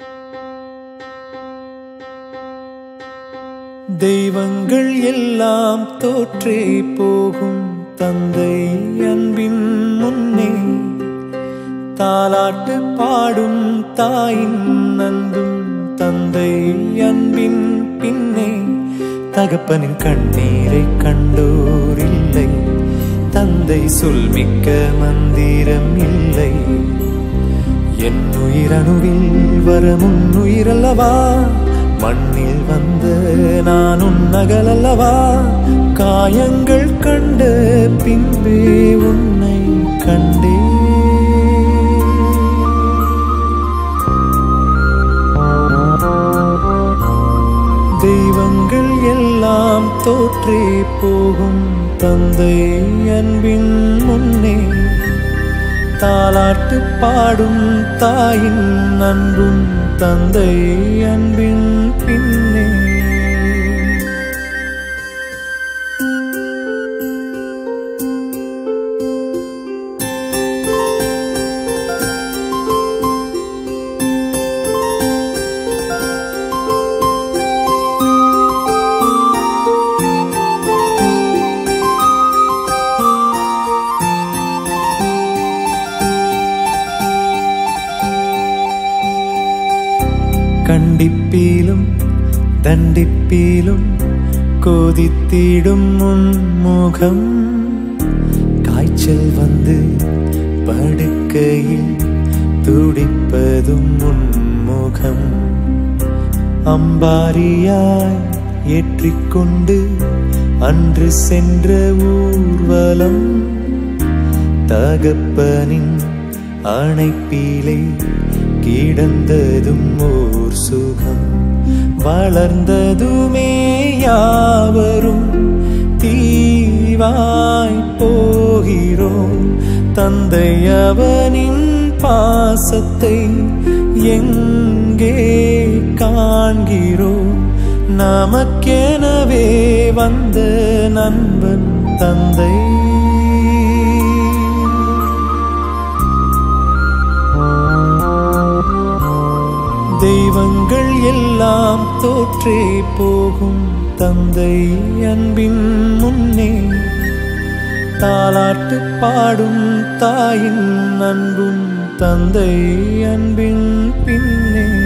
தெய்வங்கள் எல்லாம் தோற்றே போகும் தந்தை அன்பின் முன்னே தாலாட்டு பாடும் தாயின் அன்பும் தந்தை அன்பின் பின்னே தகப்பனின் கண்ணீரை கண்டோர் இல்லை தந்தை சொல்மிக்க மந்திரம் இல்லை என் உயிரணுவில் வரும் உயிரல்லவா மண்ணில் வந்த நான் உன்னகலல்லவா காயங்கள் கண்ட பின்பே உன்னை கண்டே தெய்வங்கள் எல்லாம் தோற்றே போகும் தந்தை அன்பின் முன்னே தாலாட்டு பாடும் தாயின் அன்பும் தந்தை அன்பின் பின்னே கண்டிப்பீலும் தண்டிப்பீலும் கோதித்திடும் முன்முகம் காய்ச்சல் வந்து படுக்கையில் துடிப்பதும் முன்முகம் அம்பாரியாய் ஏற்றிக்கொண்டு அன்று சென்ற ஊர்வலம் தகப்பனின் அணைப்பிலே கிடந்ததும் ஓர் சுகம் வளர்ந்ததுமே யாவரும் தீவாய் போகிறோம் தந்தை அவனின் பாசத்தை எங்கே காண்கிறோம் நமக்கெனவே வந்த நண்பன் தந்தை தெய்வங்கள் எல்லாம் தோற்றே போகும் தந்தை அன்பின் முன்னே தாலாட்டு பாடும் தாயின் அன்பும் தந்தை அன்பின் பின்னே